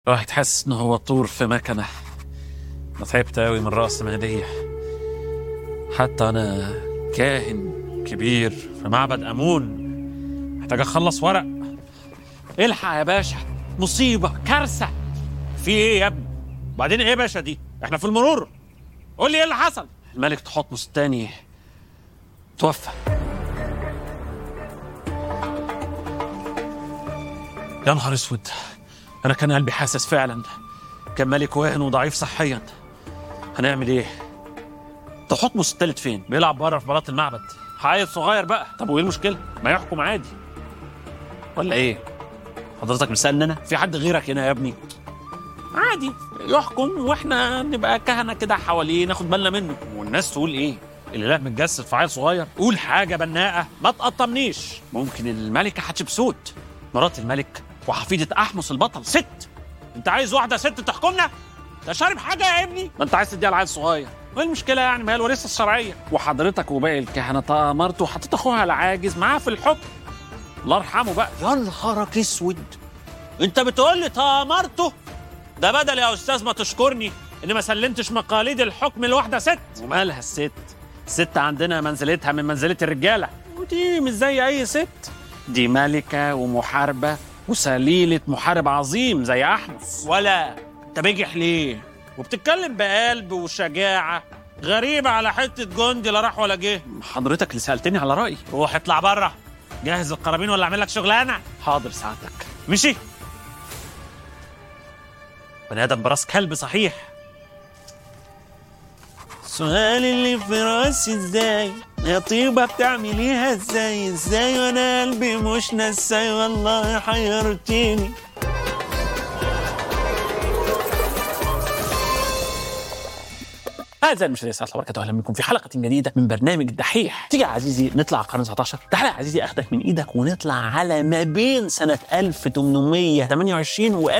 الواحد حاسس ان هو طور في مكنه انا تعبت قوي من راس ماليه حتى انا كاهن كبير في معبد امون محتاج اخلص ورق الحق يا باشا مصيبه كارثه في ايه يا ابني بعدين ايه يا باشا دي احنا في المرور قول لي ايه اللي حصل الملك تحتمس الثاني توفى يا نهار اسود انا كان قلبي حاسس فعلا كان ملك واهن وضعيف صحيا هنعمل ايه تحتمس التالت فين بيلعب بره في بلاط المعبد عيل صغير بقى طب وايه المشكله ما يحكم عادي ولا ايه حضرتك مسألني انا في حد غيرك هنا يا ابني عادي يحكم واحنا نبقى كهنه كده حواليه ناخد بالنا منه والناس تقول ايه الاله متجسد في عيل صغير قول حاجه بناءه ما تقطمنيش ممكن الملكه حتشبسوت مرات الملك وحفيده احمس البطل ست انت عايز واحده ست تحكمنا انت شارب حاجه يا ابني ما انت عايز تديها لعيل صغير وايه المشكله يعني ما هي الورثه الشرعيه وحضرتك وباقي الكهنه تامرت وحطيت اخوها العاجز معاه في الحكم الله يرحمه بقى يا نهارك اسود انت بتقول لي تامرته ده بدل يا استاذ ما تشكرني اني ما سلمتش مقاليد الحكم لواحده ست ومالها الست الست عندنا منزلتها من منزله الرجاله ودي مش زي اي ست دي ملكه ومحاربه وسليله محارب عظيم زي احمس ولا انت بجح ليه وبتتكلم بقلب وشجاعه غريبة على حتة جندي لا راح ولا جه حضرتك اللي سألتني على رأيي روح اطلع بره جهز القرابين ولا اعمل لك شغلانة حاضر ساعتك مشي بني ادم براس كلب صحيح السؤال اللي في راسي ازاي يا طيبة بتعمليها ازاي ازاي وانا قلبي مش نساي والله حيرتيني أعزائي المشاهدين السلام عليكم وبركاته أهلا بكم في حلقة جديدة من برنامج الدحيح تيجي يا عزيزي نطلع على القرن 19 تعالى يا عزيزي أخدك من إيدك ونطلع على ما بين سنة 1828 و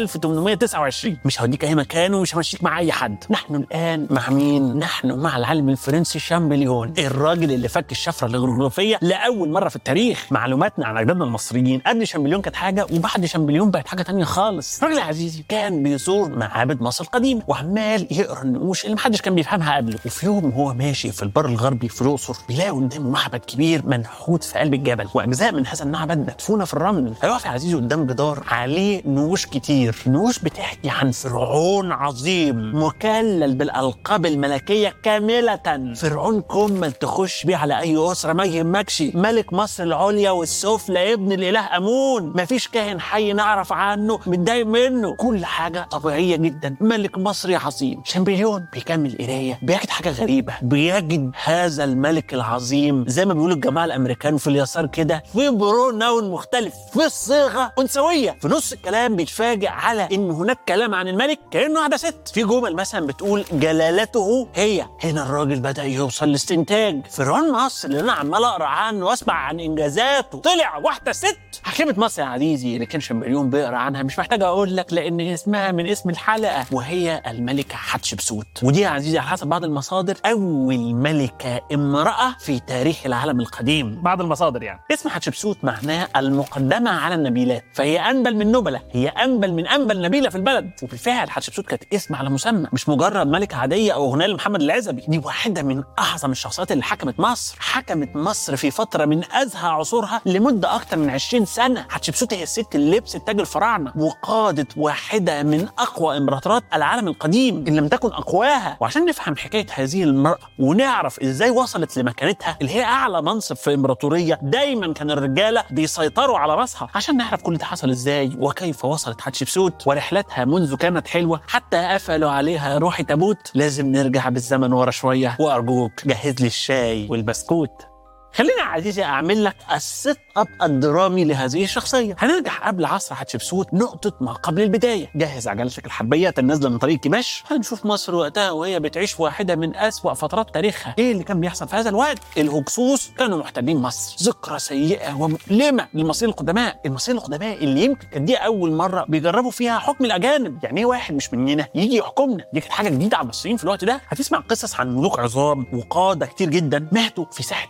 1829 مش هوديك أي مكان ومش همشيك مع أي حد نحن الآن مع مين؟ نحن مع العالم الفرنسي شامبليون الراجل اللي فك الشفرة الجغرافية لأول مرة في التاريخ معلوماتنا عن أجدادنا المصريين قبل شامبليون كانت حاجة وبعد شامبليون بقت حاجة تانية خالص الراجل يا عزيزي كان بيزور معابد مصر القديمة وعمال يقرا النقوش اللي محدش كان بيفهمها قبله وفي يوم وهو ماشي في البر الغربي في الاقصر بيلاقي قدامه معبد كبير منحوت في قلب الجبل واجزاء من هذا المعبد مدفونه في الرمل هيقف يا عزيزي قدام جدار عليه نقوش كتير نقوش بتحكي عن فرعون عظيم مكلل بالالقاب الملكيه كامله فرعون كمل تخش بيه على اي اسره ما يهمكش ملك مصر العليا والسفلى ابن الاله امون مفيش كاهن حي نعرف عنه متضايق منه كل حاجه طبيعيه جدا ملك مصري عظيم شامبليون بيكمل قرايه بيجد حاجه غريبه بيجد هذا الملك العظيم زي ما بيقولوا الجماعه الامريكان في اليسار كده في بروناون مختلف في الصيغه انثويه في نص الكلام بيتفاجئ على ان هناك كلام عن الملك كانه واحده ست في جمل مثلا بتقول جلالته هي هنا الراجل بدا يوصل لاستنتاج فرعون مصر اللي انا عمال اقرا عنه واسمع عن انجازاته طلع واحده ست حكيمه مصر يا عزيزي اللي كان شامبليون بيقرا عنها مش محتاج اقول لك لان اسمها من اسم الحلقه وهي الملكه حتشبسوت ودي يا عزيزي على حسب بعض المصادر اول ملكه امراه في تاريخ العالم القديم بعض المصادر يعني اسم حتشبسوت معناه المقدمه على النبيلات فهي انبل من نبله هي انبل من انبل نبيله في البلد وبالفعل حتشبسوت كانت اسم على مسمى مش مجرد ملكه عاديه او اغنيه لمحمد العزبي دي واحده من اعظم الشخصيات اللي حكمت مصر حكمت مصر في فتره من ازهى عصورها لمده اكتر من 20 سنه حتشبسوت هي الست اللي لبست تاج الفراعنه وقادت واحده من اقوى امبراطورات العالم القديم ان لم تكن اقواها وعشان نفهم حكايه هذه المراه ونعرف ازاي وصلت لمكانتها اللي هي اعلى منصب في امبراطوريه دايما كان الرجاله بيسيطروا على راسها عشان نعرف كل ده حصل ازاي وكيف وصلت حتشبسوت ورحلتها منذ كانت حلوه حتى قفلوا عليها روحي تابوت لازم نرجع بالزمن ورا شويه وارجوك جهز لي الشاي والبسكوت خليني يا عزيزي اعمل لك السيت اب الدرامي لهذه الشخصيه هنرجع قبل عصر حتشبسوت نقطه ما قبل البدايه جهز عجلتك الحربيه النازله من طريق كماش هنشوف مصر وقتها وهي بتعيش واحده من اسوا فترات تاريخها ايه اللي كان بيحصل في هذا الوقت الهكسوس كانوا محتلين مصر ذكرى سيئه ومؤلمه للمصريين القدماء المصريين القدماء اللي يمكن كانت دي اول مره بيجربوا فيها حكم الاجانب يعني ايه واحد مش مننا يجي يحكمنا دي كانت حاجه جديده على المصريين في الوقت ده هتسمع قصص عن ملوك عظام وقاده كتير جدا ماتوا في ساحه الحرب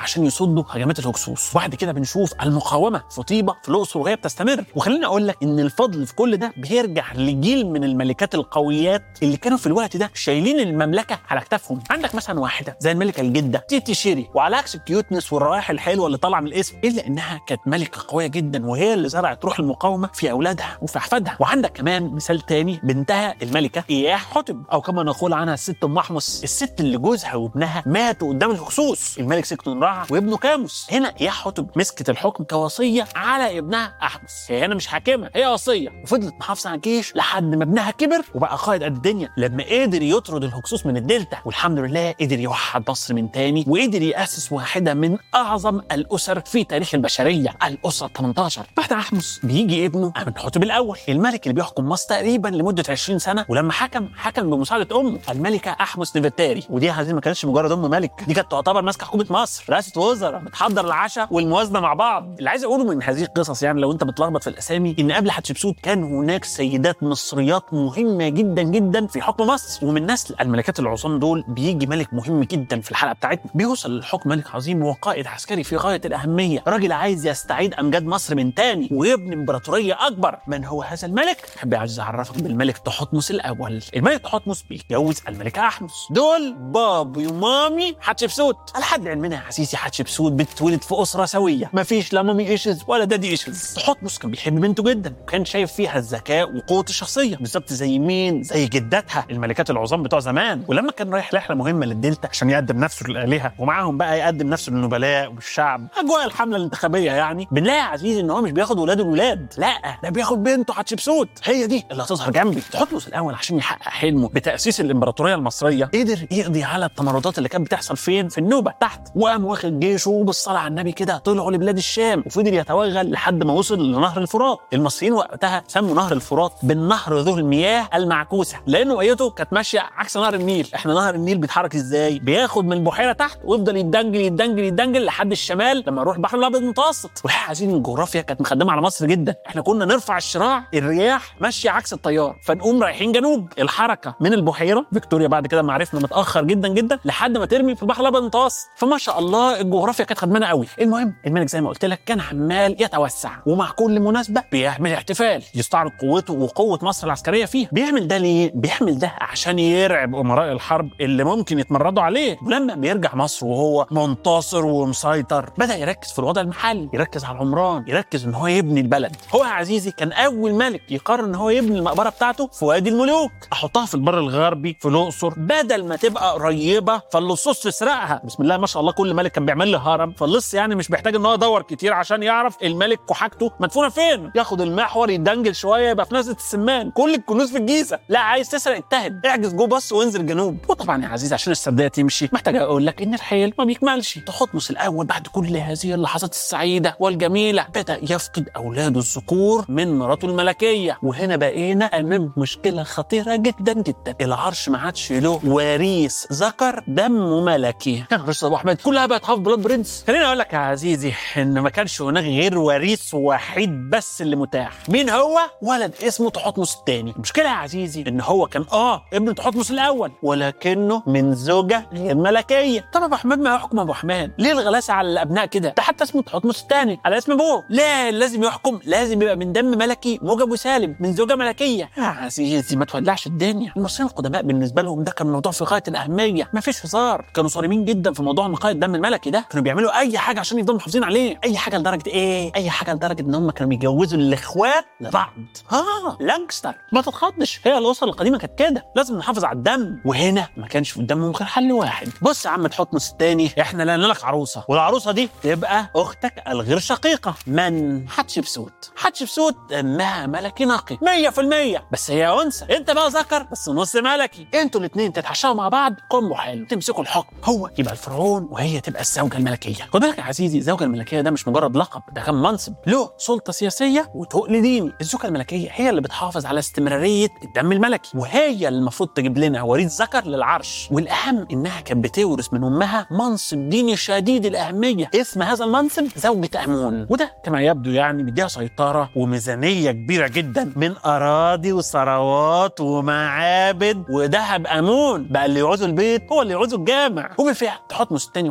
عشان يصدوا هجمات الهكسوس وبعد كده بنشوف المقاومه في طيبه في الاقصر وهي بتستمر وخليني اقول لك ان الفضل في كل ده بيرجع لجيل من الملكات القويات اللي كانوا في الوقت ده شايلين المملكه على اكتافهم عندك مثلا واحده زي الملكه الجده تيتي شيري وعلى عكس الكيوتنس والروائح الحلوه اللي طالعه من الاسم الا انها كانت ملكه قويه جدا وهي اللي زرعت روح المقاومه في اولادها وفي احفادها وعندك كمان مثال تاني بنتها الملكه اياح حتب او كما نقول عنها الست ام احمس الست اللي جوزها وابنها ماتوا قدام الهكسوس الملك سكتون رعا وابنه كاموس هنا اياح حتب مسكت الحكم كوصيه على ابنها احمس هي هنا مش حاكمه هي وصيه وفضلت محافظه على الجيش لحد ما ابنها كبر وبقى قائد قد الدنيا لما قدر يطرد الهكسوس من الدلتا والحمد لله قدر يوحد مصر من تاني وقدر ياسس واحده من اعظم الاسر في تاريخ البشريه الاسره 18 بعد احمس بيجي ابنه امنحتب الاول الملك اللي بيحكم مصر تقريبا لمده 20 سنه ولما حكم حكم بمساعده امه الملكه احمس نفرتاري ودي عزيز ما كانتش مجرد ام ملك دي كانت تعتبر ماسكه حكومه مصر رئاسه وزراء بتحضر العشاء والموازنه مع بعض اللي عايز اقوله من هذه القصص يعني لو انت بتلخبط في الاسامي ان قبل حتشبسوت كان هناك سيدات مصريات مهمه جدا جدا في حكم مصر ومن نسل الملكات العظام دول بيجي ملك مهم جدا في الحلقه بتاعتنا بيوصل للحكم ملك عظيم وقائد عسكري في غايه الاهميه راجل عايز يستعيد امجاد مصر من تاني ويبني امبراطوريه اكبر من هو هذا الملك احب يا عزيز اعرفك بالملك تحتمس الاول الملك تحتمس بيتجوز الملكه احمس دول بابي ومامي حتشبسوت على حد علمنا يا عزيزي حتشبسوت بتولد في اسره سويه مفيش لا مامي ايشز ولا دادي ايشز تحتمس كان بيحب بنته جدا وكان شايف فيها الذكاء وقوه الشخصيه بالظبط زي مين زي جدتها الملكات العظام بتوع زمان ولما كان رايح رحله مهمه للدلتا عشان يقدم نفسه للالهه ومعاهم بقى يقدم نفسه للنبلاء والشعب اجواء الحمله الانتخابيه يعني بنلاقي يا عزيزي ان هو مش بياخد ولاد الولاد لا ده بياخد بنته حتشبسوت هي دي اللي هتظهر جنبي تحتمس الاول عشان يحقق حلمه بتاسيس الامبراطوريه المصريه قدر يقضي على التمردات اللي كانت بتحصل فين في النوبه تحت وقام واخد جيشه وبالصلاه على النبي كده طلعوا لبلاد الشام وفضل يتوغل لحد ما وصل لنهر الفرات المصريين وقتها سموا نهر الفرات بالنهر ذو المياه المعكوسه لانه ميته كانت ماشيه عكس نهر النيل احنا نهر النيل بيتحرك ازاي بياخد من البحيره تحت ويفضل يتدنجل يتدنجل يتدنجل لحد الشمال لما يروح البحر الابيض المتوسط والحقيقه عايزين الجغرافيا كانت مخدمه على مصر جدا احنا كنا نرفع الشراع الرياح ماشيه عكس التيار فنقوم رايحين جنوب الحركه من البحيره فيكتوريا بعد كده ما عرفنا متاخر جدا جدا لحد ما ترمي في البحر الابيض المتوسط فما شاء الله الجغرافيا كانت خدمانه قوي المهم الملك زي ما قلت لك كان عمال يتوسع ومع كل مناسبه بيعمل احتفال يستعرض قوته وقوه مصر العسكريه فيها بيعمل ده ليه بيعمل ده عشان يرعب امراء الحرب اللي ممكن يتمردوا عليه ولما بيرجع مصر وهو منتصر ومسيطر بدا يركز في الوضع المحلي يركز على العمران يركز ان هو يبني البلد هو يا عزيزي كان اول ملك يقرر ان هو يبني المقبره بتاعته في وادي الملوك احطها في البر الغربي في الاقصر بدل ما تبقى قريبه فاللصوص تسرقها بسم الله ما شاء الله كل ملك كان بيعمل له هرم فاللص يعني مش محتاج ان هو يدور كتير عشان يعرف الملك وحاجته مدفونه فين ياخد المحور يدنجل شويه يبقى في نزله السمان كل الكنوز في الجيزه لا عايز تسرق اتهد اعجز جو بص وانزل جنوب وطبعا يا عزيزي عشان السرديه تمشي محتاج اقول لك ان الحيل ما بيكملش تحتمس الاول بعد كل هذه اللحظات السعيده والجميله بدا يفقد اولاده الذكور من مراته الملكيه وهنا بقينا امام مشكله خطيره جدا جدا العرش ما عادش له وريث ذكر دمه ملكي يا نهار اسود يا ابو احمد كلها بقت هاف بلاد برنس خليني اقول لك يا عزيزي ان ما كانش هناك غير وريث وحيد بس اللي متاح مين هو ولد اسمه تحتمس الثاني المشكله يا عزيزي ان هو كان اه ابن تحتمس الاول ولكنه من زوجه غير ملكيه طب ابو احمد ما يحكم ابو احمد ليه الغلاسه على الابناء كده ده حتى اسمه تحتمس الثاني على اسم ابوه لا لازم يحكم لازم يبقى من دم ملكي موجب وسالم من زوجه ملكيه يا عزيزي ما تولعش الدنيا المصريين القدماء بالنسبه لهم ده كان موضوع في غايه الاهميه ما فيش هزار كانوا صارمين جدا في موضوع نقاء الدم الملكي ده كانوا بيعملوا اي حاجه عشان يفضلوا محافظين عليه اي حاجه لدرجه ايه اي حاجه لدرجه ان هم كانوا بيجوزوا الاخوات لبعض اه لانكستر ما تتخضش هي الاسر القديمه كانت كده لازم نحافظ على الدم وهنا ما كانش قدامهم غير حل واحد بص يا عم تحتمس الثاني احنا لقينا لك عروسه والعروسه دي تبقى اختك الغير شقيقه من حتشبسوت حتشبسوت دمها ملكي نقي 100% بس هي انثى انت بقى ذكر بس نص ملكي انتوا الاثنين تتعشوا مع بعض قموا حلو تمسكوا الحكم هو يبقى الفرعون وهي تبقى الزوجه الملكيه خد بالك يا عزيزي الزوجه الملكيه ده مش مجرد لقب ده كان منصب له سلطه سياسيه وتقل ديني الزوجه الملكيه هي اللي بتحافظ على استمراريه الدم الملكي وهي اللي المفروض تجيب لنا وريث ذكر للعرش والاهم انها كانت بتورث من امها منصب ديني شديد الاهميه اسم هذا المنصب زوجة امون وده كما يبدو يعني مديها سيطره وميزانيه كبيره جدا من اراضي وثروات ومعابد وذهب امون بقى اللي يعوزه البيت هو اللي يعوزه الجامع وبالفعل تحتمس الثاني وحتشبسوت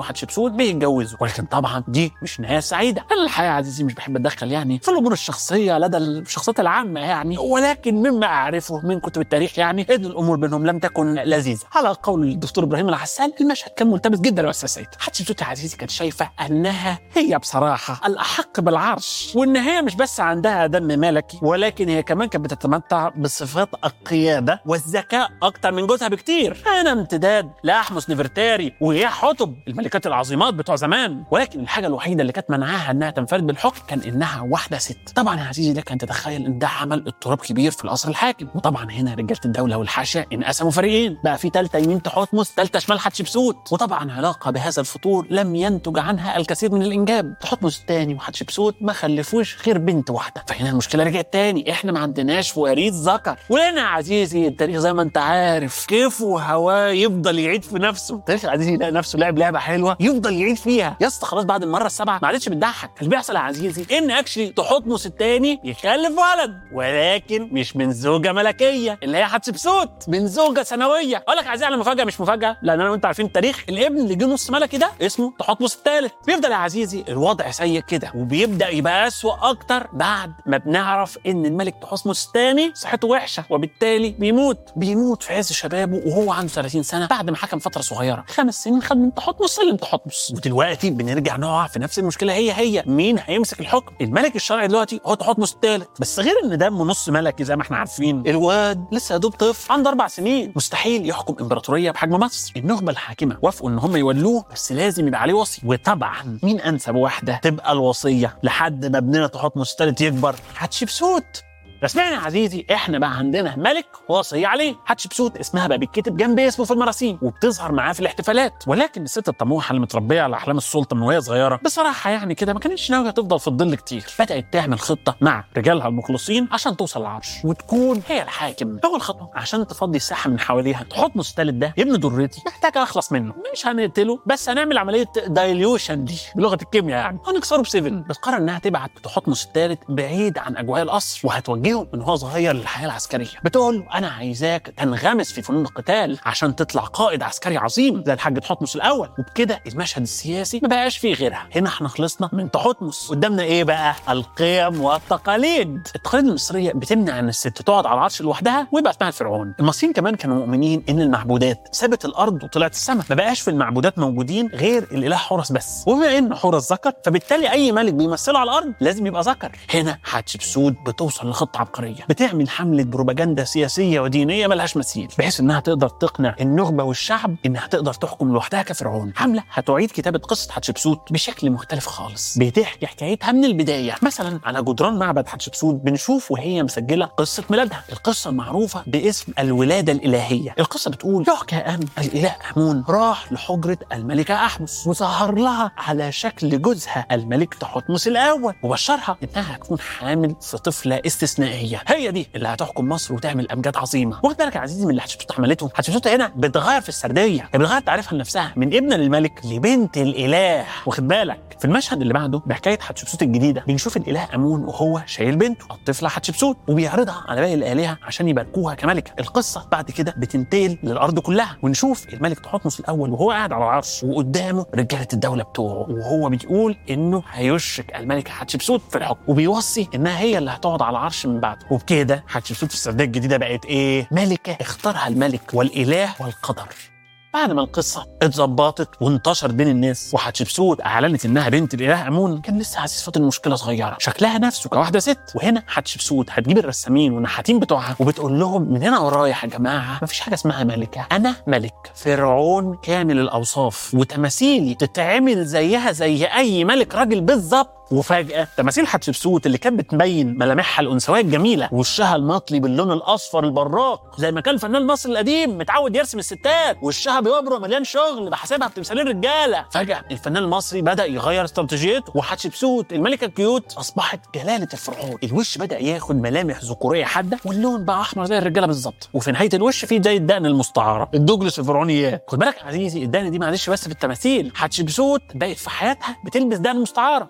وحتشبسوت بيتجوزوا ولكن طبعا دي مش نهايه سعيده انا الحقيقه يا عزيزي مش بحب اتدخل يعني في الامور الشخصيه لدى الشخصيات العامه يعني ولكن مما اعرفه من كتب التاريخ يعني ان الامور بينهم لم تكن لذيذه على قول الدكتور ابراهيم العسال المشهد كان ملتبس جدا واساسيته حتشبسوت يا عزيزي كانت شايفه انها هي بصراحه الاحق بالعرش وان هي مش بس عندها دم ملكي ولكن هي كمان كانت بتتمتع بصفات القياده والذكاء اكتر من جوزها بكتير انا امتداد لاحمس نفرتاري وهي حتب الملكات العظيمات بتوع زمان ولكن الحاجه الوحيده اللي كانت منعاها انها تنفرد بالحكم كان انها واحده ست طبعا يا عزيزي لك ان تتخيل ان ده عمل اضطراب كبير في القصر الحاكم وطبعا هنا رجاله الدوله والحاشيه انقسموا فريقين بقى في ثالثه يمين تحتمس ثالثه شمال حتشبسوت وطبعا علاقه بهذا الفطور لم ينتج عنها الكثير من الانجاب تحتمس الثاني وحتشبسوت ما خلفوش غير بنت واحده فهنا المشكله رجعت تاني احنا ما عندناش وريث ذكر ولنا يا عزيزي التاريخ زي ما انت عارف كيف وهواه يفضل يعيد في نفسه التاريخ يا عزيزي يلاقي نفسه لعب لعبه حلوه يفضل يعيد فيها يا اسطى خلاص بعد المره السابعه ما عادتش بتضحك اللي بيحصل يا عزيزي ان اكشلي تحتمس الثاني يخلف ولد ولكن مش من زوجه ملكيه اللي هي حتشبسوت من زوجه ثانويه اقول لك يا عزيزي على مفاجاه مش مفاجاه لان انا وانت عارفين التاريخ الابن اللي جه نص ملكي ده اسمه تحتمس الثالث بيفضل يا عزيزي الوضع سيء كده وبيبدا يبقى اسوء اكتر بعد ما بنعرف ان الملك تحتمس الثاني صحته وحشه وبالتالي بيموت بيموت في عز شبابه وهو عنده 30 سنه بعد ما حكم فتره صغيره خمس سنين خد من تحتمس سلم تحتمس ودلوقتي بنرجع نقع في نفس المشكله هي هي مين هيمسك الحكم الملك الشرعي دلوقتي هو تحتمس الثالث بس غير ان دمه نص ملكي زي ما احنا عارفين الواد لسه يا دوب طفل عنده اربع سنين مستحيل يحكم امبراطوريه بحجم مصر النخبه الحاكمه وافقوا ان هم يولوه بس لازم يبقى عليه وصي وطبعا مين انسب واحده تبقى الوصيه لحد ما ابننا تحتمس الثالث يكبر حتشبسوت رسميا يا عزيزي احنا بقى عندنا ملك وصي عليه حتشبسوت اسمها بقى بيتكتب جنب اسمه في المراسيم وبتظهر معاه في الاحتفالات ولكن الست الطموحه اللي متربيه على احلام السلطه من وهي صغيره بصراحه يعني كده ما كانتش ناويه تفضل في الظل كتير بدات تعمل خطه مع رجالها المخلصين عشان توصل للعرش وتكون هي الحاكم اول خطوه عشان تفضي الساحه من حواليها تحتمس الثالث ده ابن درتي محتاج اخلص منه مش هنقتله بس هنعمل عمليه دايليوشن دي بلغه الكيمياء يعني هنكسره بسيفن بتقرر انها تبعت تحتمس الثالث بعيد عن اجواء القصر وهتوجهه من هو صغير للحياه العسكريه بتقول له انا عايزاك تنغمس في فنون القتال عشان تطلع قائد عسكري عظيم زي الحاج تحتمس الاول وبكده المشهد السياسي ما بقاش فيه غيرها هنا احنا خلصنا من تحتمس قدامنا ايه بقى القيم والتقاليد التقاليد المصريه بتمنع ان الست تقعد على العرش لوحدها ويبقى اسمها الفرعون المصريين كمان كانوا مؤمنين ان المعبودات سابت الارض وطلعت السماء ما بقاش في المعبودات موجودين غير الاله حورس بس وبما ان حورس ذكر فبالتالي اي ملك بيمثله على الارض لازم يبقى ذكر هنا حتشبسوت بتوصل لخطه عبقريه بتعمل حمله بروباجندا سياسيه ودينيه ملهاش مثيل بحيث انها تقدر تقنع النخبه والشعب انها تقدر تحكم لوحدها كفرعون حمله هتعيد كتابه قصه حتشبسوت بشكل مختلف خالص بتحكي حكايتها من البدايه مثلا على جدران معبد حتشبسوت بنشوف وهي مسجله قصه ميلادها القصه المعروفه باسم الولاده الالهيه القصه بتقول يحكى ان الاله امون راح لحجره الملكه احمس وظهر لها على شكل جوزها الملك تحتمس الاول وبشرها انها هتكون حامل في طفله استثنائيه هي دي اللي هتحكم مصر وتعمل امجاد عظيمه واخد بالك يا عزيزي من اللي حتشبسوت عملته حتشبسوت هنا بتغير في السرديه هي بتغير تعريفها لنفسها من ابنه للملك لبنت الاله واخد بالك في المشهد اللي بعده بحكايه حتشبسوت الجديده بنشوف الاله امون وهو شايل بنته الطفله حتشبسوت وبيعرضها على باقي الالهه عشان يباركوها كملكه القصه بعد كده بتنتقل للارض كلها ونشوف الملك تحتمس الاول وهو قاعد على العرش وقدامه رجاله الدوله بتوعه وهو بيقول انه هيشرك الملكه حتشبسوت في الحكم وبيوصي انها هي اللي هتقعد على العرش من بعده وبكده حتشبسوت في السرديه الجديده بقت ايه ملكه اختارها الملك والاله والقدر بعد ما القصة اتظبطت وانتشرت بين الناس وحتشبسوت أعلنت إنها بنت الإله أمون كان لسه عزيز فاطمة المشكلة صغيرة شكلها نفسه كواحدة ست وهنا حتشبسوت هتجيب الرسامين والنحاتين بتوعها وبتقول لهم من هنا ورايح يا جماعة مفيش حاجة اسمها ملكة أنا ملك فرعون كامل الأوصاف وتماثيلي تتعمل زيها زي أي ملك راجل بالظبط وفجأة تماثيل حتشبسوت اللي كانت بتبين ملامحها الأنثوية الجميلة وشها المطلي باللون الأصفر البراق زي ما كان الفنان المصري القديم متعود يرسم الستات وشها بيبرق مليان شغل بحسبها بتمثالين رجالة فجأة الفنان المصري بدأ يغير استراتيجيته وحتشبسوت الملكة الكيوت أصبحت جلالة الفرعون الوش بدأ ياخد ملامح ذكورية حادة واللون بقى أحمر زي الرجالة بالظبط وفي نهاية الوش في زي الدقن المستعارة الدوجلس الفرعونيات خد بالك يا عزيزي الدقن دي معلش بس في التماثيل حتشبسوت بقت في حياتها بتلبس دقن مستعارة عشان تقدر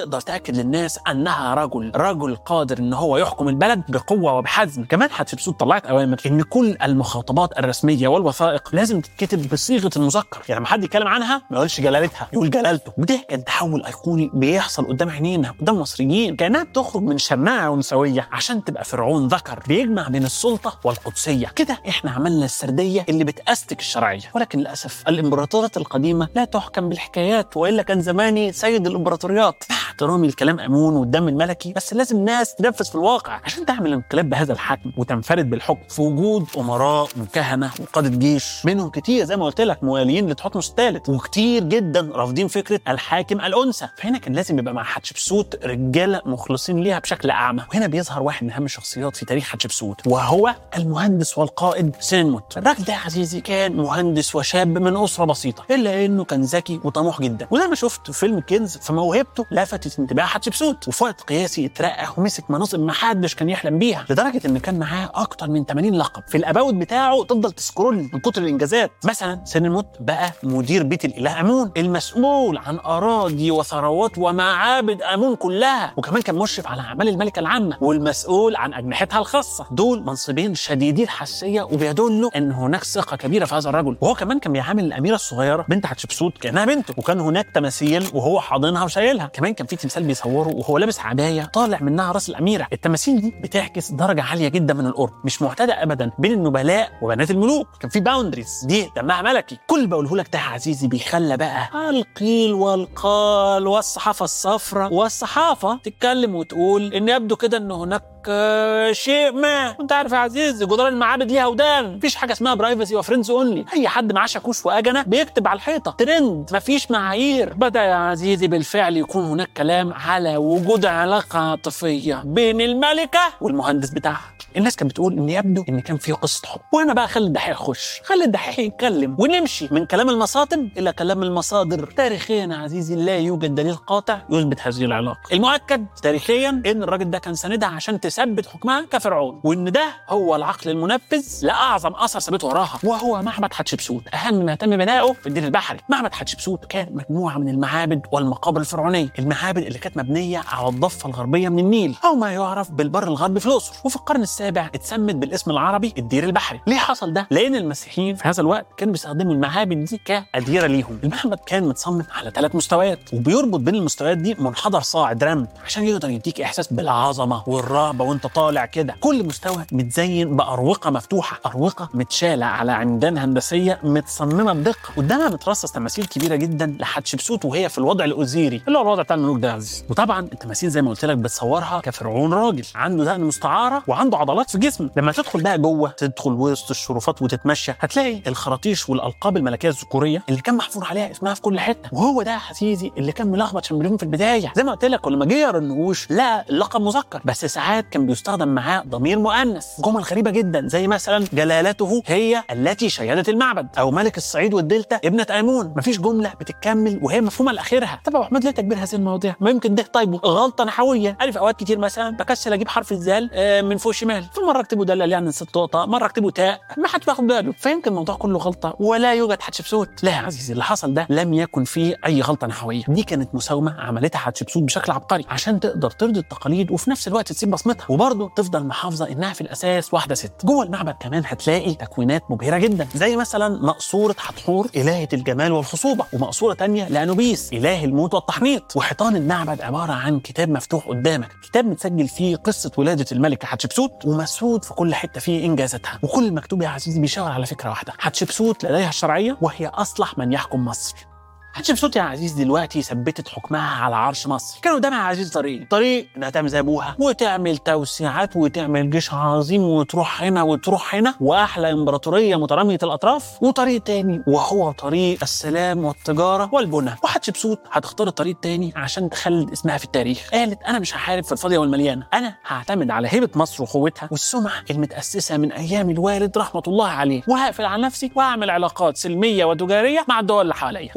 تقدر تاكد للناس انها رجل رجل قادر ان هو يحكم البلد بقوه وبحزم كمان حتشبسوت طلعت اوامر ان كل المخاطبات الرسميه والوثائق لازم تتكتب بصيغه المذكر يعني لما حد يتكلم عنها ما يقولش جلالتها يقول جلالته وده كان تحول ايقوني بيحصل قدام عينينا قدام المصريين كانها بتخرج من شماعه انثويه عشان تبقى فرعون ذكر بيجمع بين السلطه والقدسيه كده احنا عملنا السرديه اللي بتأستك الشرعيه ولكن للاسف الامبراطورات القديمه لا تحكم بالحكايات والا كان زماني سيد الامبراطوريات مع احترامي الكلام امون والدم الملكي بس لازم ناس تنفذ في الواقع عشان تعمل انقلاب بهذا الحجم وتنفرد بالحكم في وجود امراء وكهنه وقاده جيش منهم كتير زي ما قلت لك مواليين لتحتمس الثالث وكتير جدا رافضين فكره الحاكم الانثى فهنا كان لازم يبقى مع حتشبسوت رجاله مخلصين ليها بشكل اعمى وهنا بيظهر واحد من اهم الشخصيات في تاريخ حتشبسوت وهو المهندس والقائد سينموت الراجل ده يا عزيزي كان مهندس وشاب من اسره بسيطه الا انه كان ذكي وطموح جدا وزي ما شفت في فيلم كنز فموهبته لفتت انتباه حتشبسوت وفي وقت قياسي اترقى ومسك مناصب ما حدش كان يحلم بيها لدرجه ان كان معاه اكتر من 80 لقب في الاباوت بتاعه تفضل تسكرول من كتر الانجازات مثلا سينموت بقى مدير بيت الاله امون المسؤول عن اراضي وثروات ومعابد امون كلها وكمان كان مشرف على اعمال الملكه العامه والمسؤول عن اجنحتها الخاصه دول منصبين شديدي الحساسيه وبيدلوا ان هناك ثقه كبيره في هذا الرجل وهو كمان كان بيعامل الاميره الصغيره بنت حتشبسوت كانها بنته وكان هناك تماثيل وهو حاضنها وشايلها كمان كان في تمثال بيصوره وهو لابس عبايه طالع منها راس الاميره التماثيل دي بتعكس درجه عاليه جدا من القرب مش معتاده ابدا بين النبلاء وبنات الملوك كان في باوندريز دي دمها ملكي كل اللي بقوله لك ده يا عزيزي بيخلى بقى القيل والقال والصحافه الصفراء والصحافه تتكلم وتقول ان يبدو كده ان هناك آه، شيء ما انت عارف يا عزيزي جدران المعابد ليها ودان مفيش حاجه اسمها برايفسي وفريندز اونلي اي حد معاه شاكوش واجنه بيكتب على الحيطه ترند مفيش معايير بدا يا عزيزي بالفعل يكون هناك كلام على وجود علاقه عاطفيه بين الملكه والمهندس بتاعها الناس كانت بتقول ان يبدو ان كان في قصه حب وانا بقى خلي الدحيح يخش خلي الدحيح يتكلم ونمشي من كلام المصادر الى كلام المصادر تاريخيا يا عزيزي لا يوجد دليل قاطع يثبت هذه العلاقه المؤكد تاريخيا ان الراجل ده كان ساندها عشان تثبت حكمها كفرعون وان ده هو العقل المنفذ لاعظم اثر ثبته وراها وهو معبد حتشبسوت اهم ما تم بناؤه في الدين البحري معبد حتشبسوت كان مجموعه من المعابد والمقابر الفرعونيه المعابد اللي كانت مبنيه على الضفه الغربيه من النيل او ما يعرف بالبر الغربي في الاقصر وفي القرن السابع اتسمت بالاسم العربي الدير البحري ليه حصل ده لان المسيحيين في هذا الوقت كانوا بيستخدموا المعابد دي كاديره ليهم المعبد كان متصمم على ثلاث مستويات وبيربط بين المستويات دي منحدر صاعد رمل عشان يقدر يديك احساس بالعظمه والرهبه وانت طالع كده كل مستوى متزين باروقه مفتوحه اروقه متشاله على عمدان هندسيه متصممه بدقه قدامها مترصص تماثيل كبيره جدا لحتشبسوت وهي في الوضع الاوزيري اللي هو الوضع بتاع الملوك ده يا عزيز وطبعا التماثيل زي ما قلت لك بتصورها كفرعون راجل عنده دقن مستعاره وعنده عضلات في جسمه لما تدخل بقى جوه تدخل وسط الشرفات وتتمشى هتلاقي الخراطيش والالقاب الملكيه الذكوريه اللي كان محفور عليها اسمها في كل حته وهو ده يا حسيسي اللي كان ملخبط شمبليون في البدايه زي ما قلت لك لما جه يقرا النقوش لا اللقب مذكر بس ساعات كان بيستخدم معاه ضمير مؤنث جمل غريبه جدا زي مثلا جلالته هي التي شيدت المعبد او ملك الصعيد والدلتا ابنه امون مفيش جمله بتتكمل وهي مفهومه لاخرها طب يا أبو احمد ليه تكبير هذه المواضيع ما يمكن ده طيب غلطه نحويه عارف اوقات كتير مثلا بكسل اجيب حرف الزال آه، من فوق شمال فمره اكتبه دلال يعني ست نقطه مره اكتبه تاء ما حدش بياخد باله فيمكن الموضوع كله غلطه ولا يوجد حتشبسوت لا يا عزيزي اللي حصل ده لم يكن فيه اي غلطه نحويه دي كانت مساومه عملتها حتشبسوت بشكل عبقري عشان تقدر ترضي التقاليد وفي نفس الوقت تسيب بصمتها وبرضه تفضل محافظه انها في الاساس واحده ست جوه المعبد كمان هتلاقي تكوينات مبهره جدا زي مثلا مقصوره حتحور الهه الجمال والخصوبه ومقصوره تانية لانوبيس اله الموت والتحنيط وحيطان المعبد عباره عن كتاب مفتوح قدامك كتاب متسجل فيه قصه ولاده الملكه حتشبسوت ومسعود في كل حته فيه انجازاتها وكل مكتوب يا عزيزي بيشاور على فكره واحده حتشبسوت لديها الشرعيه وهي اصلح من يحكم مصر حتشبسوت يا عزيز دلوقتي ثبتت حكمها على عرش مصر كان قدامها يا عزيز طريق طريق انها تعمل زي ابوها وتعمل توسيعات وتعمل جيش عظيم وتروح هنا وتروح هنا واحلى امبراطوريه متراميه الاطراف وطريق تاني وهو طريق السلام والتجاره والبنى وحتشبسوت هتختار الطريق التاني عشان تخلد اسمها في التاريخ قالت انا مش هحارب في الفاضيه والمليانه انا هعتمد على هيبه مصر وقوتها والسمعه المتاسسه من ايام الوالد رحمه الله عليه وهقفل على نفسي واعمل علاقات سلميه وتجاريه مع الدول اللي حواليا وبالتوازي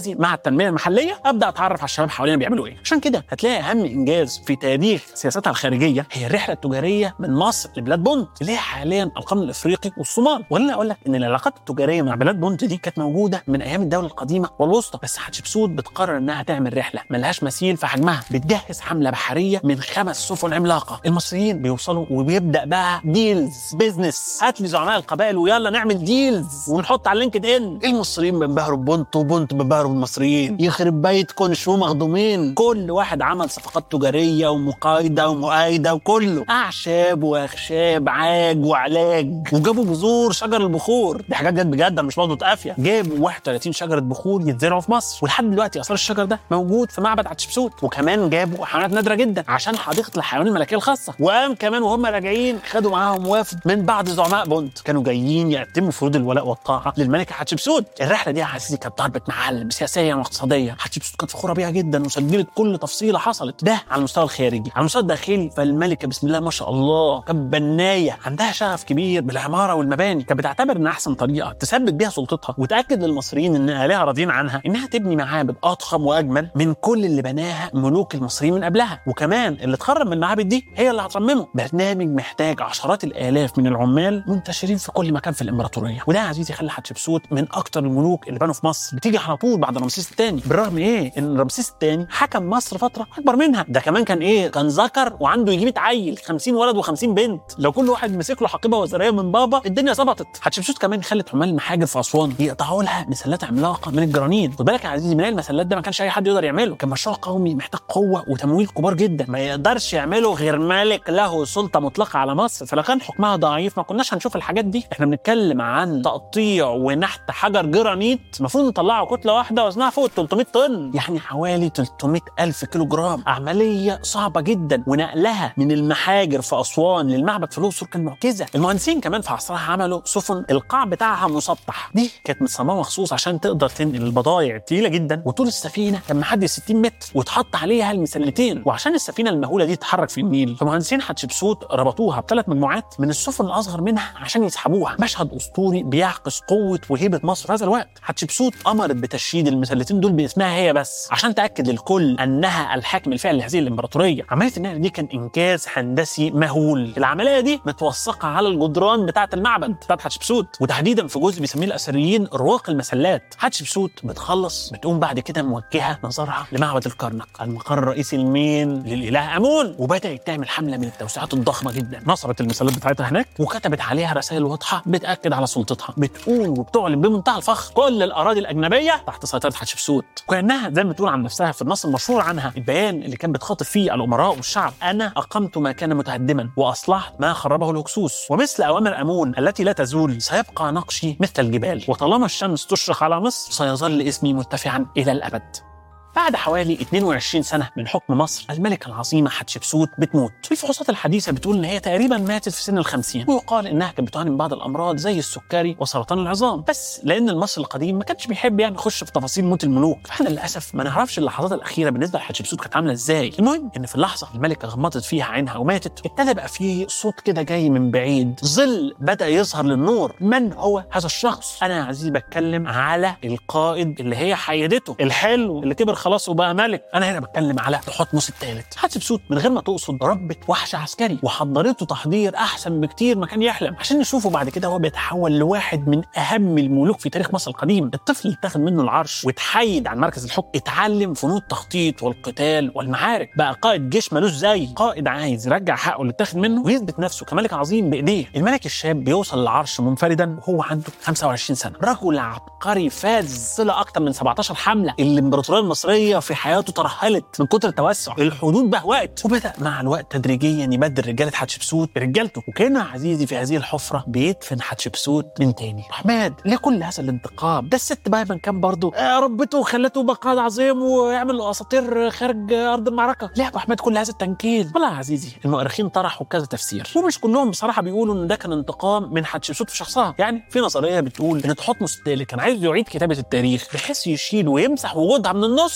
اوازي مع التنميه المحليه ابدا اتعرف على الشباب حوالينا بيعملوا ايه عشان كده هتلاقي اهم انجاز في تاريخ سياستها الخارجيه هي الرحله التجاريه من مصر لبلاد بونت اللي هي حاليا القرن الافريقي والصومال ولا اقول لك ان العلاقات التجاريه مع بلاد بونت دي كانت موجوده من ايام الدوله القديمه والوسطى بس حتشبسوت بتقرر انها تعمل رحله ملهاش مثيل في حجمها بتجهز حمله بحريه من خمس سفن عملاقه المصريين بيوصلوا وبيبدا بقى ديلز بيزنس هات لي زعماء القبائل ويلا نعمل ديلز ونحط على لينكد ان المصريين بينبهروا ببونت وبونت بينبهروا بالمصريين يخرب بيتكم شو مخدومين كل واحد عمل صفقات تجاريه ومقايضه ومؤايده وكله اعشاب واخشاب عاج وعلاج وجابوا بذور شجر البخور دي حاجات جت بجد انا مش بقعد قافيه جابوا 31 شجره بخور يتزرعوا في مصر ولحد دلوقتي اثار الشجر ده موجود في معبد حتشبسوت وكمان جابوا حيوانات نادره جدا عشان حديقه الحيوان الملكيه الخاصه وقام كمان وهم راجعين خدوا معاهم وفد من بعض زعماء بونت كانوا جايين يقدموا فروض الولاء والطاعه للملكه حتشبسوت الرحله دي يا حسيسي كانت ضربه معلم سياسيا واقتصاديا حتشبسوت كانت فخوره بيها جدا وسجلت كل تفصيله حصلت ده على المستوى الخارجي على المستوى الداخلي فالملكه بسم الله ما شاء الله كانت بنايه عندها شغف كبير بالعماره والمباني كانت بتعتبر ان احسن طريقه تثبت بيها سلطتها وتاكد للمصريين ان اهلها راضيين عنها انها تبني معابد اضخم واجمل من كل اللي بناها ملوك المصريين من قبلها وكمان اللي اتخرج من المعابد دي هي اللي هترممه برنامج محتاج عشرات الالاف من العمال منتشرين في كل مكان في الامبراطوريه وده يا عزيزي خلى حتشبسوت من اكتر الملوك اللي بنوا في مصر بتيجي على طول بعد رمسيس الثاني بالرغم ايه ان رمسيس الثاني حكم مصر فتره اكبر منها ده كمان كان ايه كان ذكر وعنده يجي 100 عيل 50 ولد و50 بنت لو كل واحد مسك له حقيبه وزاريه من بابا الدنيا ظبطت حتشبسوت كمان خلت عمال المحاجر في اسوان يقطعوا لها مسلات عملاقه من الجرانين خد بالك يا عزيزي بناء المسلات ده ما كانش اي حد يقدر يعمله كان مشروع قومي محتاج قوه وتمويل كبار جدا ما يقدرش يعمله غير ملك له سلطه مطلقه على مصر فلو كان حكمها ضعيف ما كناش هنشوف الحاجات دي احنا بنتكلم عن تقطيع ونحت حجر جرانيت المفروض نطلعه كتله واحده وزنها فوق 300 طن يعني حوالي 300 الف كيلو جرام عمليه صعبه جدا ونقلها من المحاجر في اسوان للمعبد في الاقصر كان معجزه المهندسين كمان في عصرها عملوا سفن القاع بتاعها مسطح دي كانت متصممه مخصوص عشان تقدر تنقل البضائع التقيله جدا وطول السفينه كان محدي 60 متر واتحط عليها المسلتين وعشان السفينه المهوله دي تتحرك في النيل فمهندسين حتشبسوت ربطوها بثلاث مجموعات من السفن الاصغر منها عشان يسحبوها مشهد اسطوري بيعكس قوه وهيبه مصر في هذا الوقت حتشبسوت امرت بتشييد المسلتين دول باسمها هي بس عشان تاكد للكل انها الحاكم الفعلي لهذه الامبراطوريه عمليه النقل دي كان انجاز هندسي مهول العمليه دي متوثقه على الجدران بتاعه المعبد بتاعه حتشبسوت وتحديدا في جزء بيسميه الاثريين رواق المسلات حتشبسوت بتخلص بتقوم بعد كده موجهه نظرها لمعبد الكرنك المقر الرئيسي لمين للاله امون وبدات تعمل حمله من التوسعات الضخمه جدا نصبت المسلات بتاعتها هناك وكتبت عليها رسائل واضحه بتاكد على سلطتها بتقول وبتعلن بمنتهى الفخر كل الاراضي الاجنبيه تحت سيطره حتشبسوت وكانها زي ما بتقول عن نفسها في النص المشهور عنها البيان اللي كان بتخاطب فيه الامراء والشعب انا اقمت ما كان متهدما واصلحت ما خربه الهكسوس ومثل اوامر امون التي لا تزول سيبقى نقشي مثل الجبال وطالما الشمس تشرق على مصر سيظل اسمي مرتفعا الى الابد بعد حوالي 22 سنة من حكم مصر الملكة العظيمة حتشبسوت بتموت الفحوصات الحديثة بتقول إن هي تقريبا ماتت في سن الخمسين ويقال إنها كانت بتعاني من بعض الأمراض زي السكري وسرطان العظام بس لأن المصري القديم ما كانش بيحب يعني يخش في تفاصيل موت الملوك فاحنا للأسف ما نعرفش اللحظات الأخيرة بالنسبة لحتشبسوت كانت عاملة إزاي المهم إن في اللحظة الملكة غمضت فيها عينها وماتت ابتدى بقى فيه صوت كده جاي من بعيد ظل بدأ يظهر للنور من هو هذا الشخص أنا يا عزيزي بتكلم على القائد اللي هي حيدته الحلو اللي كبر خلاص وبقى ملك انا هنا بتكلم على تحتمس الثالث حتشبسوت من غير ما تقصد ربت وحش عسكري وحضرته تحضير احسن بكتير ما كان يحلم عشان نشوفه بعد كده هو بيتحول لواحد من اهم الملوك في تاريخ مصر القديم الطفل اللي اتاخد منه العرش واتحيد عن مركز الحكم اتعلم فنون التخطيط والقتال والمعارك بقى قائد جيش ملوش زي قائد عايز يرجع حقه اللي اتاخد منه ويثبت نفسه كملك عظيم بايديه الملك الشاب بيوصل للعرش منفردا وهو عنده 25 سنه رجل عبقري فاز صله اكتر من 17 حمله الامبراطوريه المصريه في حياته ترهلت من كتر التوسع الحدود بهوأت وبدا مع الوقت تدريجيا يبدل رجاله حتشبسوت برجالته وكان عزيزي في هذه الحفره بيدفن حتشبسوت من تاني حماد ليه كل هذا الانتقام ده الست بقى من كان برضه آه، ربته وخلته بقى قائد عظيم ويعمل اساطير خارج ارض المعركه ليه يا ابو حماد كل هذا التنكيل والله يا عزيزي المؤرخين طرحوا كذا تفسير ومش كلهم بصراحه بيقولوا ان ده كان انتقام من حتشبسوت في شخصها يعني في نظريه بتقول ان تحتمس الثالث كان عايز يعيد كتابه التاريخ بحيث يشيل ويمسح وجودها من النص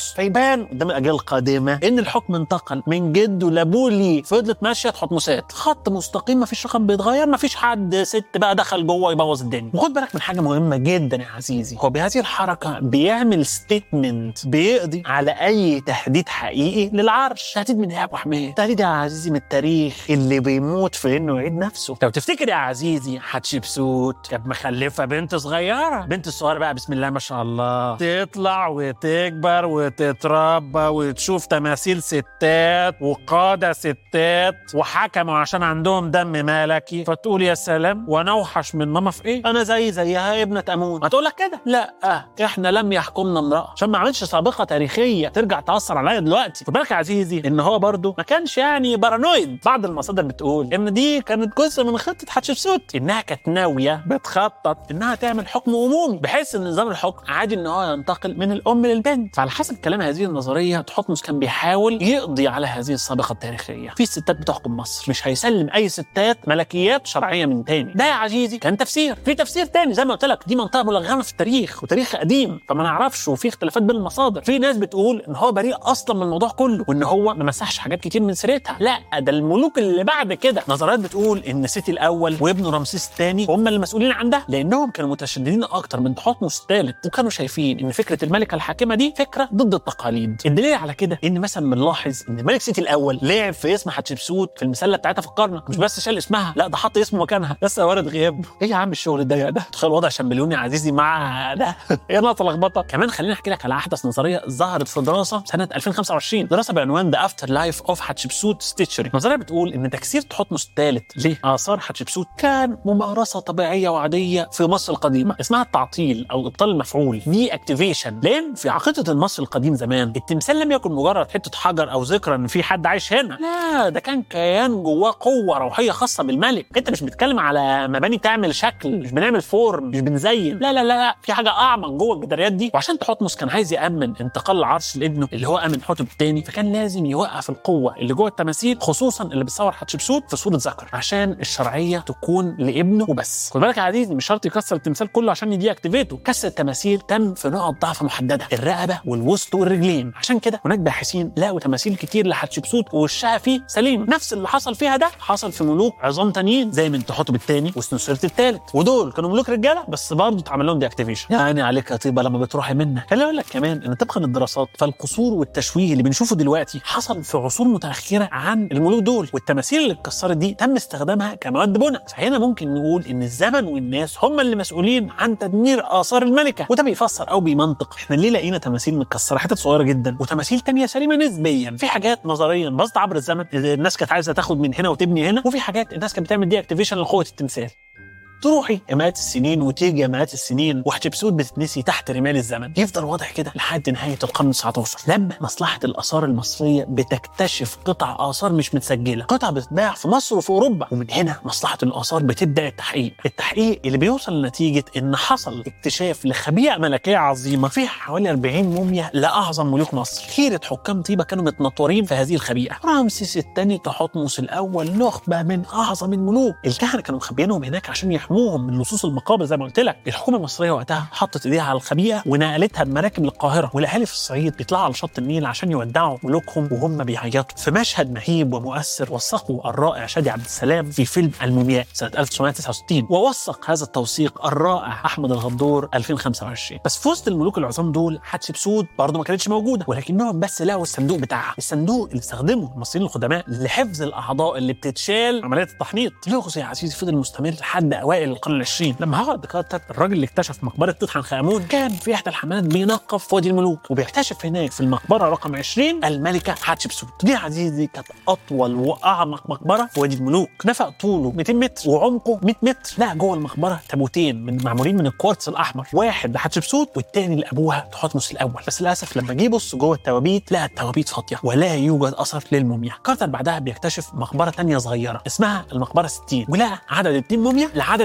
النص فيبان قدام الاجيال القادمه ان الحكم انتقل من جده لابوه ليه فضلت ماشيه تحتمسات خط مستقيم ما فيش رقم بيتغير ما فيش حد ست بقى دخل جوه يبوظ الدنيا وخد بالك من حاجه مهمه جدا يا عزيزي هو بهذه الحركه بيعمل ستيتمنت بيقضي على اي تهديد حقيقي للعرش تهديد من ايه يا ابو حميد تهديد يا عزيزي من التاريخ اللي بيموت في انه يعيد نفسه لو تفتكر يا عزيزي حتشبسوت كانت مخلفه بنت صغيره بنت الصغيره بقى بسم الله ما شاء الله تطلع وتكبر وتتربى وتشوف تماثيل ستات وقاده ستات وحكموا عشان عندهم دم ملكي فتقول يا سلام وانا اوحش من ماما في ايه انا زي زيها ابنه امون هتقول لك كده لا احنا لم يحكمنا امراه عشان ما عملش سابقه تاريخيه ترجع تاثر عليا دلوقتي خد بالك يا عزيزي ان هو برضه ما كانش يعني بارانويد بعض المصادر بتقول ان دي كانت جزء من خطه حتشبسوت انها كانت ناويه بتخطط انها تعمل حكم عمومي بحيث ان نظام الحكم عادي ان هو ينتقل من الام للبنت فعلى حسب كلام هذه النظريه تحتمس كان بيحاول يقضي على هذه السابقه التاريخيه في ستات بتحكم مصر مش هيسلم اي ستات ملكيات شرعيه من تاني ده يا عزيزي كان تفسير في تفسير تاني زي ما قلت لك دي منطقه ملغمه في التاريخ وتاريخ قديم فما نعرفش وفي اختلافات بين المصادر في ناس بتقول ان هو بريء اصلا من الموضوع كله وان هو ما مسحش حاجات كتير من سيرتها لا ده الملوك اللي بعد كده نظريات بتقول ان سيتي الاول وابنه رمسيس الثاني هم المسؤولين عن ده لانهم كانوا متشددين اكتر من تحتمس الثالث وكانوا شايفين ان فكره الملكه الحاكمه دي فكره ضد التقاليد الدليل على كده ان مثلا بنلاحظ ان ملك سيتي الاول لعب في اسم حتشبسوت في المسله بتاعتها في القرن مش بس شال اسمها لا ده حط اسمه مكانها لسه وارد غياب ايه يا عم الشغل الضيق ده تخيل وضع شامبليون يا عزيزي مع ده ايه نقطه لخبطه كمان خليني احكي لك على احدث نظريه ظهرت في دراسه سنه 2025 دراسه بعنوان ذا افتر لايف اوف حتشبسوت ستيتشري نظريه بتقول ان تكسير تحتمس الثالث لاثار حتشبسوت كان ممارسه طبيعيه وعاديه في مصر القديمه اسمها التعطيل او ابطال المفعول دي اكتيفيشن لان في عقيده المصري القديم زمان التمثال لم يكن مجرد حته حجر او ذكرى ان في حد عايش هنا لا ده كان كيان جواه قوه روحيه خاصه بالملك انت مش بتتكلم على مباني تعمل شكل مش بنعمل فورم مش بنزين لا لا لا لا في حاجه اعمق جوه الجداريات دي وعشان تحتمس كان عايز يامن انتقال العرش لابنه اللي هو امن حتب الثاني فكان لازم يوقف القوه اللي جوه التماثيل خصوصا اللي بتصور حتشبسوت في صوره ذكر عشان الشرعيه تكون لابنه وبس خد بالك يا عزيزي مش شرط يكسر التمثال كله عشان يدي اكتيفيته كسر التماثيل تم في نقط ضعف محدده الرقبه والوسط والرجلين عشان كده هناك باحثين لقوا تماثيل كتير لحتشبسوت ووشها فيه سليم نفس اللي حصل فيها ده حصل في ملوك عظام تانيين زي منتحتب الثاني وسنوسرت الثالث ودول كانوا ملوك رجاله بس برضه اتعمل لهم دي اكتيفيشن يعني عليك يا طيبه لما بتروحي منك خليني اقول لك كمان ان طبقا للدراسات فالقصور والتشويه اللي بنشوفه دلوقتي حصل في عصور متاخره عن الملوك دول والتماثيل اللي اتكسرت دي تم استخدامها كمواد بناء فهنا ممكن نقول ان الزمن والناس هم اللي مسؤولين عن تدمير اثار الملكه وده بيفسر او بيمنطق احنا ليه لقينا تماثيل متكسره حتت صغيره جدا وتماثيل تانية سليمه نسبيا في حاجات نظريا باظت عبر الزمن الناس كانت عايزه تاخد من هنا وتبني هنا وفي حاجات الناس كانت بتعمل دي اكتيفيشن لقوه التمثال تروحي مئات السنين وتيجي مئات السنين وحتشبسوت بتتنسي تحت رمال الزمن يفضل واضح كده لحد نهايه القرن 19 لما مصلحه الاثار المصريه بتكتشف قطع اثار مش متسجله قطع بتتباع في مصر وفي اوروبا ومن هنا مصلحه الاثار بتبدا التحقيق التحقيق اللي بيوصل لنتيجه ان حصل اكتشاف لخبيئه ملكيه عظيمه فيها حوالي 40 موميا لاعظم ملوك مصر خيره حكام طيبه كانوا متنطورين في هذه الخبيئه رمسيس الثاني تحتمس الاول نخبه من اعظم الملوك الكهنه كانوا مخبيينهم هناك عشان يحموا يحموهم من لصوص المقابر زي ما قلت لك الحكومه المصريه وقتها حطت ايديها على الخبيئه ونقلتها بمراكب للقاهره والاهالي في الصعيد بيطلعوا على شط النيل عشان يودعوا ملوكهم وهم بيعيطوا في مشهد مهيب ومؤثر وثقه الرائع شادي عبد السلام في فيلم المومياء سنه 1969 ووثق هذا التوثيق الرائع احمد الغدور 2025 بس في وسط الملوك العظام دول حتشبسوت برضه ما كانتش موجوده ولكنهم بس لقوا الصندوق بتاعها الصندوق اللي استخدمه المصريين القدماء لحفظ الاعضاء اللي بتتشال عمليه التحنيط لغز يا عزيزي فضل مستمر لحد اوائل القرن العشرين لما هوارد كارتر الراجل اللي اكتشف مقبره توت عنخ امون كان في احدى الحملات بينقب في وادي الملوك وبيكتشف هناك في المقبره رقم 20 الملكه حتشبسوت دي يا عزيزي كانت اطول واعمق مقبره في وادي الملوك نفق طوله 200 متر وعمقه 100 متر لا جوه المقبره تابوتين من معمولين من الكوارتز الاحمر واحد لحتشبسوت والتاني لابوها تحتمس الاول بس للاسف لما جه يبص جوه التوابيت لقى التوابيت فاضيه ولا يوجد اثر للموميا كارتر بعدها بيكتشف مقبره تانية صغيره اسمها المقبره 60 ولقى عدد اتنين موميا لعدد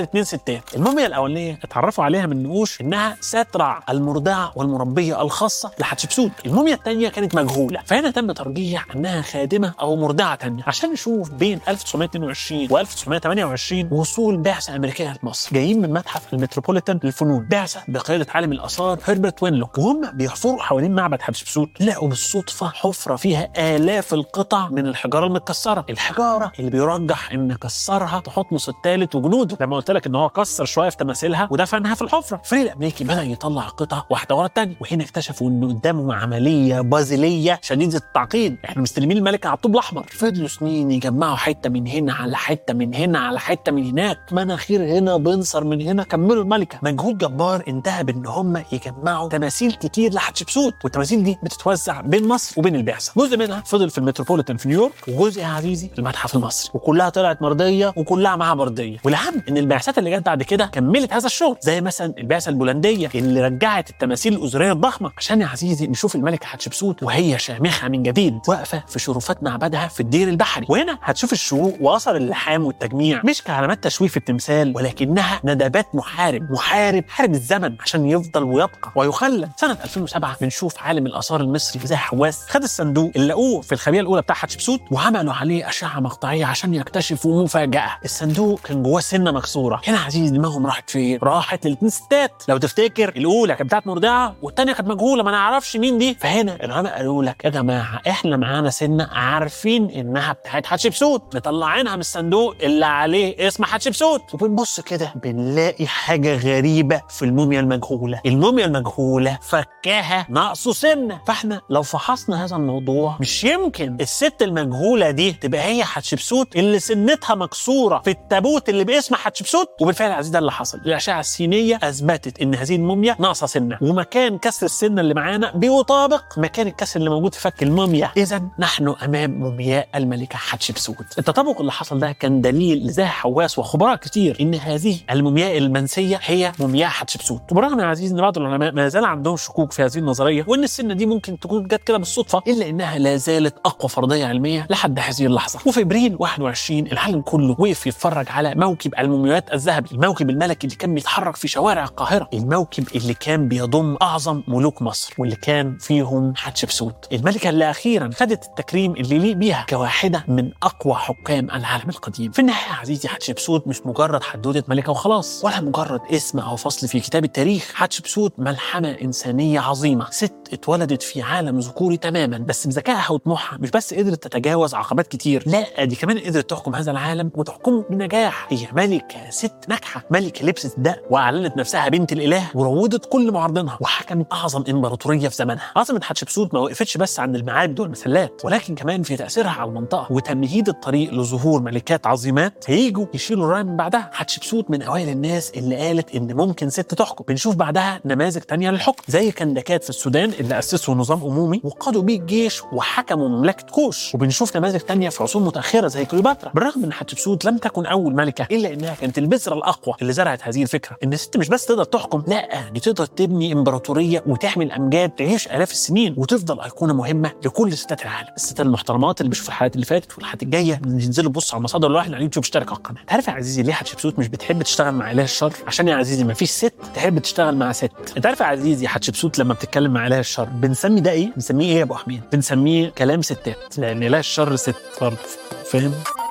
اتنين ستات الموميا الاولانيه اتعرفوا عليها من نقوش انها ساترع المرضعه والمربيه الخاصه لحتشبسوت الموميا الثانيه كانت مجهوله فهنا تم ترجيح انها خادمه او مرضعه ثانيه عشان نشوف بين 1922 و 1928 وصول بعثه امريكيه لمصر جايين من متحف المتروبوليتان للفنون بعثه بقياده عالم الاثار هربرت وينلوك وهم بيحفروا حوالين معبد حتشبسوت لقوا بالصدفه حفره فيها الاف القطع من الحجاره المتكسره الحجاره اللي بيرجح ان كسرها تحتمس الثالث وجنوده لما قلت لك ان هو كسر شويه في تماثيلها ودفنها في الحفره الفريق الامريكي بدا يطلع قطع واحده ورا الثانيه وهنا اكتشفوا ان قدامهم عمليه بازليه شديده التعقيد احنا مستلمين الملكه على الطوب الاحمر فضلوا سنين يجمعوا حته من هنا على حته من هنا على حته من هناك مناخير هنا بنصر من هنا كملوا الملكه مجهود جبار انتهى بان هم يجمعوا تماثيل كتير لحتشبسوت والتماثيل دي بتتوزع بين مصر وبين البعثه جزء منها فضل في المتروبوليتان في نيويورك وجزء يا عزيزي في المتحف المصري وكلها طلعت مرضيه وكلها معاها برديه والاهم ان البعثات اللي جت بعد كده كملت هذا الشغل زي مثلا البعثه البولنديه اللي رجعت التماثيل الازوريه الضخمه عشان يا عزيزي نشوف الملكه حتشبسوت وهي شامخه من جديد واقفه في شرفات معبدها في الدير البحري وهنا هتشوف الشروق واثر اللحام والتجميع مش كعلامات تشويه في التمثال ولكنها ندبات محارب محارب حارب الزمن عشان يفضل ويبقى ويخلد سنه 2007 بنشوف عالم الاثار المصري زي حواس خد الصندوق اللي لقوه في الخليه الاولى بتاع حتشبسوت وعملوا عليه اشعه مقطعيه عشان يكتشفوا مفاجاه الصندوق كان جواه سنه مكسوره هنا عزيزي دماغهم راحت فين راحت للاثنين ستات لو تفتكر الاولى كانت بتاعت مرضعه والثانيه كانت مجهوله ما نعرفش مين دي فهنا العلماء قالوا لك يا جماعه احنا معانا سنه عارفين انها بتاعت حتشبسوت مطلعينها من الصندوق اللي عليه اسم حتشبسوت وبنبص كده بنلاقي حاجه غريبه في الموميا المجهوله الموميا المجهوله فكاها ناقصه سنه فاحنا لو فحصنا هذا الموضوع مش يمكن الست المجهوله دي تبقى هي حتشبسوت اللي سنتها مكسوره في التابوت اللي باسم حتشبسوت وبالفعل يا عزيزي ده اللي حصل الاشعه السينيه اثبتت ان هذه الموميا ناقصه سنه ومكان كسر السنه اللي معانا بيطابق مكان الكسر اللي موجود في فك الموميا اذا نحن امام مومياء الملكه حتشبسوت التطابق اللي حصل ده كان دليل لزي حواس وخبراء كتير ان هذه المومياء المنسيه هي مومياء حتشبسوت وبرغم يا عزيزي ان بعض العلماء ما زال عندهم شكوك في هذه النظريه وان السنه دي ممكن تكون جت كده بالصدفه الا انها لا زالت اقوى فرضيه علميه لحد هذه اللحظه وفي ابريل 21 العالم كله وقف يتفرج على موكب المومياوات الذهبي الموكب الملكي اللي كان بيتحرك في شوارع القاهره الموكب اللي كان بيضم اعظم ملوك مصر واللي كان فيهم حتشبسوت الملكه اللي اخيرا خدت التكريم اللي يليق بيها كواحده من اقوى حكام العالم القديم في النهايه يا عزيزي حتشبسوت مش مجرد حدوته ملكه وخلاص ولا مجرد اسم او فصل في كتاب التاريخ حتشبسوت ملحمه انسانيه عظيمه ست اتولدت في عالم ذكوري تماما بس بذكائها وطموحها مش بس قدرت تتجاوز عقبات كتير لا دي كمان قدرت تحكم هذا العالم وتحكمه بنجاح هي ملكه ست ناجحه ملكه لبست الدق واعلنت نفسها بنت الاله وروضت كل معارضينها وحكمت اعظم امبراطوريه في زمانها عاصمه حتشبسوت ما وقفتش بس عند المعابد والمسلات ولكن كمان في تاثيرها على المنطقه وتمهيد الطريق لظهور ملكات عظيمات هيجوا يشيلوا الرايه من بعدها حتشبسوت من اوائل الناس اللي قالت ان ممكن ست تحكم بنشوف بعدها نماذج تانية للحكم زي كندكات في السودان اللي اسسوا نظام امومي وقادوا بيه الجيش وحكموا مملكه كوش وبنشوف نماذج تانية في عصور متاخره زي كليوباترا بالرغم ان حتشبسوت لم تكن اول ملكه الا انها كانت البذره الاقوى اللي زرعت هذه الفكره ان الست مش بس تقدر تحكم لا دي تقدر تبني امبراطوريه وتحمل امجاد تعيش الاف السنين وتفضل ايقونه مهمه لكل ستات العالم الستات المحترمات اللي بيشوفوا الحلقات اللي فاتت والحلقات الجايه ينزلوا يبصوا على المصادر الواحد على اليوتيوب اشترك على القناه تعرف يا عزيزي ليه حتشبسوت مش بتحب تشتغل مع اله الشر عشان يا عزيزي ما فيش ست تحب تشتغل مع ست انت عارف يا عزيزي حتشبسوت لما بتتكلم مع اله الشر بنسمي ده ايه بنسميه ايه يا ابو حميد بنسميه كلام ستات لان اله الشر ست برضه فاهم